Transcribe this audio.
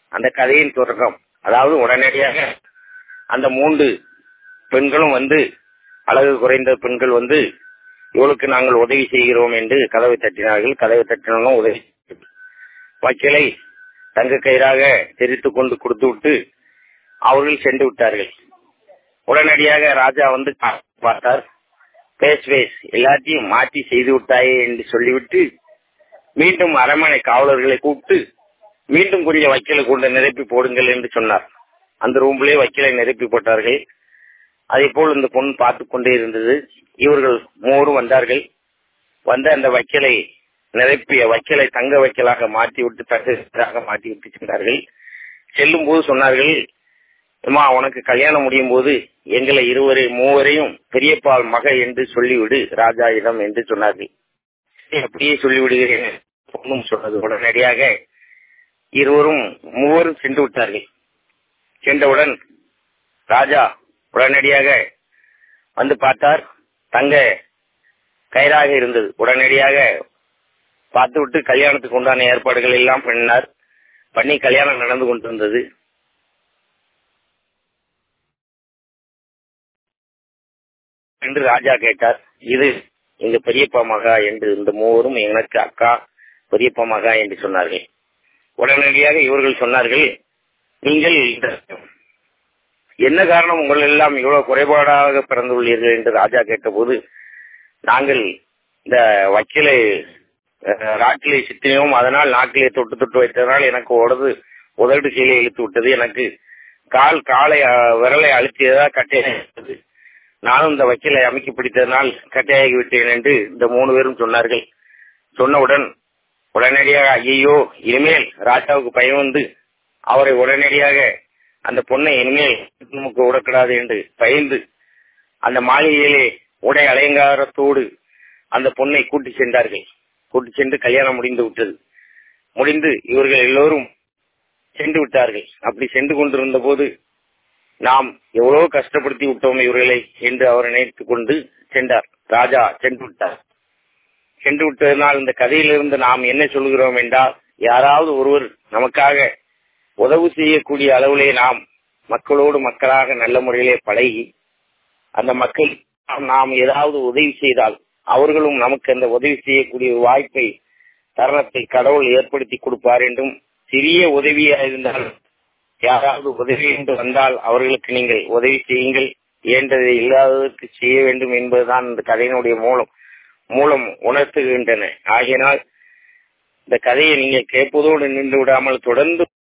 அந்த கதையின் தொடக்கம் அதாவது உடனடியாக அந்த மூன்று பெண்களும் வந்து அழகு குறைந்த பெண்கள் வந்து இவளுக்கு நாங்கள் உதவி செய்கிறோம் என்று கதவை தட்டினார்கள் கதவை தட்டினோம் உதவி வக்கீலை தங்க கயிறாக தெரித்து கொண்டு கொடுத்து விட்டு அவர்கள் சென்று விட்டார்கள் உடனடியாக ராஜா வந்து பார்த்தார் பேஸ் பேஸ் எல்லாத்தையும் மாற்றி செய்து விட்டாயே என்று சொல்லிவிட்டு மீண்டும் அரண்மனை காவலர்களை கூப்பிட்டு மீண்டும் கொஞ்சம் வக்கீலை கொண்டு நிரப்பி போடுங்கள் என்று சொன்னார் அந்த ரூம்லயே வக்கீலை நிரப்பி போட்டார்கள் அதே போல் இந்த பொண்ணு பார்த்து கொண்டே இருந்தது இவர்கள் மூவரும் வந்தார்கள் வந்த அந்த வக்கீலை நிரப்பிய வக்கீலை தங்க வக்கீலாக மாற்றி விட்டு தங்க மாற்றி விட்டு சென்றார்கள் செல்லும் போது சொன்னார்கள் அம்மா உனக்கு கல்யாணம் முடியும் போது எங்களை இருவரை மூவரையும் பெரியப்பால் மக என்று சொல்லிவிடு ராஜா இடம் என்று சொன்னார்கள் அப்படியே சொல்லிவிடுகிறேன் பொண்ணும் சொன்னது உடனடியாக இருவரும் மூவரும் சென்று விட்டார்கள் சென்றவுடன் ராஜா உடனடியாக வந்து பார்த்தார் தங்க கயிறாக இருந்தது உடனடியாக பார்த்துவிட்டு கல்யாணத்துக்கு உண்டான ஏற்பாடுகள் எல்லாம் பண்ணினார் பண்ணி கல்யாணம் நடந்து கொண்டிருந்தது என்று ராஜா கேட்டார் இது எங்க பெரியப்பா மகா என்று இந்த மூவரும் எனக்கு அக்கா பெரியப்பா மகா என்று சொன்னார்கள் உடனடியாக இவர்கள் சொன்னார்கள் நீங்கள் என்ன காரணம் உங்கள் எல்லாம் இவ்வளவு குறைபாடாக பிறந்துள்ளீர்கள் என்று ராஜா கேட்டபோது நாங்கள் இந்த வக்கீலை ராட்டிலே சித்தினோம் அதனால் நாக்கிலே தொட்டு தொட்டு வைத்ததனால் எனக்கு உடது உதடு கீழே இழுத்து விட்டது எனக்கு கால் காலை விரலை அழுத்தியதா கட்டையாகிவிட்டது நானும் இந்த வக்கீலை அமைக்க பிடித்ததனால் கட்டையாகி விட்டேன் என்று இந்த மூணு பேரும் சொன்னார்கள் சொன்னவுடன் உடனடியாக ஐயோ இனிமேல் ராஜாவுக்கு பயம் வந்து அவரை உடனடியாக அந்த பொண்ணை இனிமேல் நமக்கு விடக்கூடாது என்று பயந்து அந்த மாளிகையிலே உடை அலங்காரத்தோடு அந்த பொண்ணை கூட்டி சென்றார்கள் கூட்டி சென்று கல்யாணம் முடிந்து விட்டது முடிந்து இவர்கள் எல்லோரும் சென்று விட்டார்கள் அப்படி சென்று கொண்டிருந்த போது நாம் எவ்வளவு கஷ்டப்படுத்தி விட்டோம் இவர்களை என்று அவர் நினைத்துக் கொண்டு சென்றார் ராஜா சென்று விட்டார் சென்று விட்டதனால் இந்த கதையிலிருந்து நாம் என்ன சொல்கிறோம் என்றால் யாராவது ஒருவர் நமக்காக உதவு செய்யக்கூடிய அளவிலே நாம் மக்களோடு மக்களாக நல்ல முறையிலே பழகி அந்த மக்கள் நாம் ஏதாவது உதவி செய்தால் அவர்களும் நமக்கு அந்த உதவி செய்யக்கூடிய வாய்ப்பை தருணத்தை கடவுள் ஏற்படுத்தி கொடுப்பார் என்றும் சிறிய உதவியா இருந்தால் யாராவது உதவி என்று வந்தால் அவர்களுக்கு நீங்கள் உதவி செய்யுங்கள் இயன்றதை இல்லாததற்கு செய்ய வேண்டும் என்பதுதான் இந்த கதையினுடைய மூலம் மூலம் உணர்த்துகின்றன ஆகையினால் இந்த கதையை நீங்கள் கேட்பதோடு நின்று விடாமல் தொடர்ந்து